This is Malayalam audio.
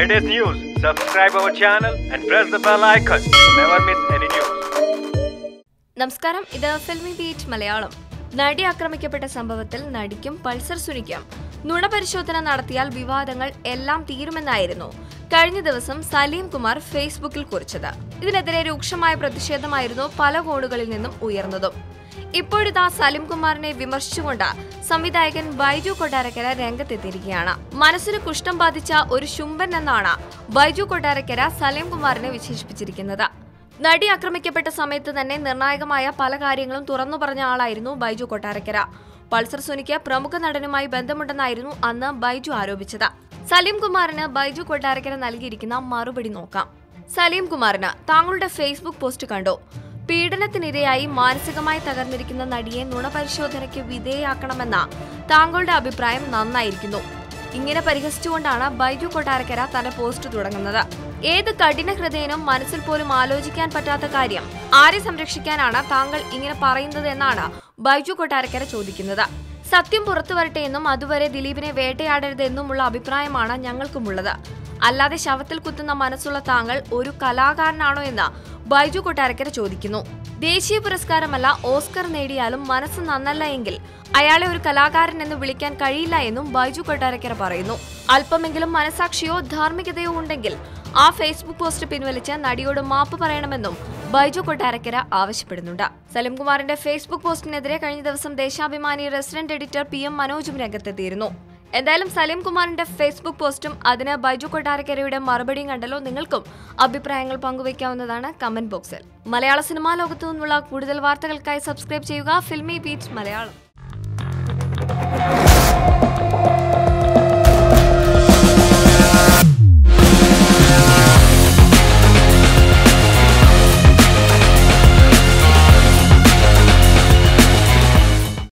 latest news, subscribe our channel and press the bell icon to never miss any news. നമസ്കാരം ഇത് ഫിൽമി ബീറ്റ് മലയാളം നടി ആക്രമിക്കപ്പെട്ട സംഭവത്തിൽ നടിക്കും പൾസർ സുനിക്കും നുണപരിശോധന നടത്തിയാൽ വിവാദങ്ങൾ എല്ലാം തീരുമെന്നായിരുന്നു കഴിഞ്ഞ ദിവസം സലീം കുമാർ ഫേസ്ബുക്കിൽ കുറിച്ചത് ഇതിനെതിരെ രൂക്ഷമായ പ്രതിഷേധമായിരുന്നു പല കോണുകളിൽ നിന്നും ഉയർന്നതും ഇപ്പോഴിതാ സലീം കുമാറിനെ വിമർശിച്ചുകൊണ്ട് സംവിധായകൻ ബൈജു കൊട്ടാരക്കര രംഗത്തെത്തിയിരിക്കുകയാണ് മനസ്സിന് കുഷ്ഠം ബാധിച്ച ഒരു ശുംഭൻ എന്നാണ് ബൈജു കൊട്ടാരക്കര സലീം കുമാറിനെ വിശേഷിപ്പിച്ചിരിക്കുന്നത് നടി ആക്രമിക്കപ്പെട്ട സമയത്ത് തന്നെ നിർണായകമായ പല കാര്യങ്ങളും തുറന്നു പറഞ്ഞ ആളായിരുന്നു ബൈജു കൊട്ടാരക്കര പൾസർ സുനിക്ക് പ്രമുഖ നടനുമായി ബന്ധമുണ്ടെന്നായിരുന്നു അന്ന് ബൈജു ആരോപിച്ചത് സലീം കുമാറിന് ബൈജു കൊട്ടാരക്കര നൽകിയിരിക്കുന്ന മറുപടി നോക്കാം സലീം കുമാറിന് താങ്കളുടെ ഫേസ്ബുക്ക് പോസ്റ്റ് കണ്ടു പീഡനത്തിനിരയായി മാനസികമായി തകർന്നിരിക്കുന്ന നടിയെ നുണപരിശോധനയ്ക്ക് വിധേയാക്കണമെന്ന താങ്കളുടെ അഭിപ്രായം നന്നായിരിക്കുന്നു ഇങ്ങനെ പരിഹസിച്ചുകൊണ്ടാണ് ബൈജു കൊട്ടാരക്കര തന്റെ പോസ്റ്റ് തുടങ്ങുന്നത് ഏത് കഠിന ഹൃദയനും മനസ്സിൽ പോലും ആലോചിക്കാൻ പറ്റാത്ത കാര്യം ആരെ സംരക്ഷിക്കാനാണ് താങ്കൾ ഇങ്ങനെ പറയുന്നത് എന്നാണ് ബൈജു കൊട്ടാരക്കര ചോദിക്കുന്നത് സത്യം പുറത്തു വരട്ടെ എന്നും അതുവരെ ദിലീപിനെ വേട്ടയാടരുത് എന്നുമുള്ള അഭിപ്രായമാണ് ഞങ്ങൾക്കുമുള്ളത് അല്ലാതെ ശവത്തിൽ കുത്തുന്ന മനസ്സുള്ള താങ്കൾ ഒരു കലാകാരനാണോ എന്ന് ബൈജു കൊട്ടാരക്കര ചോദിക്കുന്നു ദേശീയ പുരസ്കാരമല്ല ഓസ്കർ നേടിയാലും മനസ്സ് നന്നല്ല എങ്കിൽ അയാളെ ഒരു കലാകാരൻ എന്ന് വിളിക്കാൻ കഴിയില്ല എന്നും ബൈജു കൊട്ടാരക്കര പറയുന്നു അല്പമെങ്കിലും മനസാക്ഷിയോ ധാർമ്മികതയോ ഉണ്ടെങ്കിൽ ആ ഫേസ്ബുക്ക് പോസ്റ്റ് പിൻവലിച്ച് നടിയോട് മാപ്പ് പറയണമെന്നും ബൈജു കൊട്ടാരക്കര ആവശ്യപ്പെടുന്നുണ്ട് സലിംകുമാറിന്റെ ഫേസ്ബുക്ക് പോസ്റ്റിനെതിരെ കഴിഞ്ഞ ദിവസം Deshabhimani resident editor P M മനോജും രംഗത്തെത്തിയിരുന്നു എന്തായാലും സലീം കുമാറിന്റെ ഫേസ്ബുക്ക് പോസ്റ്റും അതിന് ബൈജു കൊട്ടാരക്കരയുടെ മറുപടിയും കണ്ടല്ലോ നിങ്ങൾക്കും അഭിപ്രായങ്ങൾ പങ്കുവയ്ക്കാവുന്നതാണ് കമന്റ് ബോക്സിൽ മലയാള സിനിമാ ലോകത്തു നിന്നുള്ള കൂടുതൽ വാർത്തകൾക്കായി സബ്സ്ക്രൈബ് ചെയ്യുക ഫിൽമി ബീറ്റ് മലയാളം